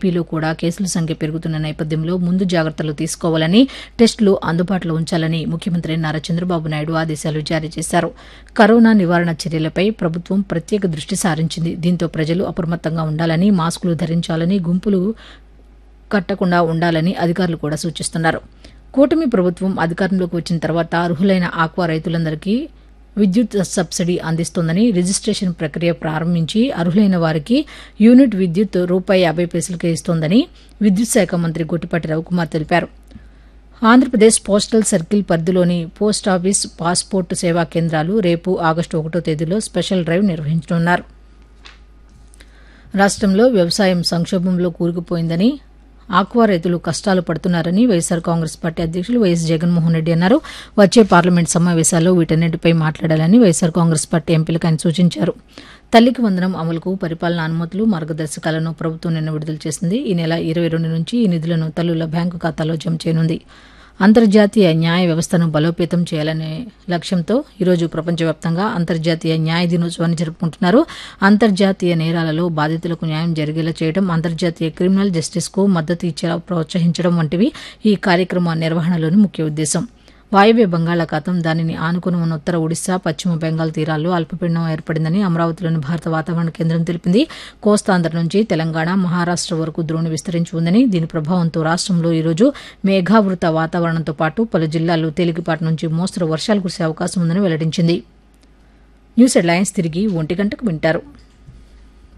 ఏపీలో కూడా కేసుల సంఖ్య పెరుగుతున్న నేపథ్యంలో ముందు జాగ్రత్తలు తీసుకోవాలని టెస్టులు అందుబాటులో ఉంచాలని ముఖ్యమంత్రి నారా చంద్రబాబు నాయుడు ఆదేశాలు జారీ చేశారు కరోనా నివారణ చర్యలపై ప్రభుత్వం ప్రత్యేక దృష్టి సారించింది దీంతో ప్రజలు అప్రమత్తంగా ఉండాలని మాస్కులు ధరించాలని గుంపులు కట్టకుండా ఉండాలని అధికారులు కూడా సూచిస్తున్నారు కూటమి ప్రభుత్వం అధికారంలోకి వచ్చిన తర్వాత అర్హులైన ఆక్వా రైతులందరికీ విద్యుత్ సబ్సిడీ అందిస్తోందని రిజిస్ట్రేషన్ ప్రక్రియ ప్రారంభించి అర్హులైన వారికి యూనిట్ విద్యుత్ రూపాయి యాభై పైసలకే ఇస్తోందని విద్యుత్ శాఖ మంత్రి గొట్టిపాటి రవికుమార్ తెలిపారు ఆంధ్రప్రదేశ్ పోస్టల్ సర్కిల్ పరిధిలోని పోస్ట్ ఆఫీస్ పాస్పోర్టు సేవా కేంద్రాలు రేపు ఆగస్టు ఒకటో తేదీలో స్పెషల్ డ్రైవ్ నిర్వహించనున్నారు రాష్ట్రంలో వ్యవసాయం సంక్షోభంలో కూరుకుపోయిందని ఆక్వా రైతులు కష్టాలు పడుతున్నారని వైఎస్సార్ కాంగ్రెస్ పార్టీ అధ్యక్షులు వైఎస్ జగన్మోహన్ రెడ్డి అన్నారు వచ్చే పార్లమెంట్ సమావేశాల్లో వీటన్నిటిపై మాట్లాడాలని వైఎస్సార్ కాంగ్రెస్ పార్టీ ఎంపీలకు ఆయన సూచించారు తల్లికి వందనం అమలుకు పరిపాలన అనుమతులు మార్గదర్శకాలను ప్రభుత్వం నిన్న విడుదల చేసింది ఈ నెల ఇరవై రెండు నుంచి ఈ నిధులను తల్లుల బ్యాంకు ఖాతాలో జమ చేయనుంది అంతర్జాతీయ న్యాయ వ్యవస్థను బలోపేతం చేయాలనే లక్ష్యంతో ఈరోజు ప్రపంచవ్యాప్తంగా అంతర్జాతీయ న్యాయ దినోత్సవాన్ని జరుపుకుంటున్నారు అంతర్జాతీయ నేరాలలో బాధితులకు న్యాయం జరిగేలా చేయడం అంతర్జాతీయ క్రిమినల్ జస్టిస్కు మద్దతు ఇచ్చేలా ప్రోత్సహించడం వంటివి ఈ కార్యక్రమ నిర్వహణలోని ముఖ్య ఉద్దేశం వాయవ్య బంగాళాఖాతం దానిని ఆనుకుని ఉన్న ఉత్తర ఒడిశా పశ్చిమ బెంగాల్ తీరాల్లో అల్పపీడనం ఏర్పడిందని అమరావతిలోని భారత వాతావరణ కేంద్రం తెలిపింది కోస్తాంధ్ర నుంచి తెలంగాణ మహారాష్ట వరకు ద్రోణి విస్తరించి ఉందని దీని ప్రభావంతో రాష్టంలో ఈరోజు మేఘావృత వాతావరణంతో పాటు పలు జిల్లాల్లో తేలికపాటి నుంచి మోస్తరు వర్షాలు కురిసే అవకాశం ఉందని వెల్లడించింది న్యూస్ హెడ్లైన్స్ తిరిగి ఒంటి గంటకు వింటారు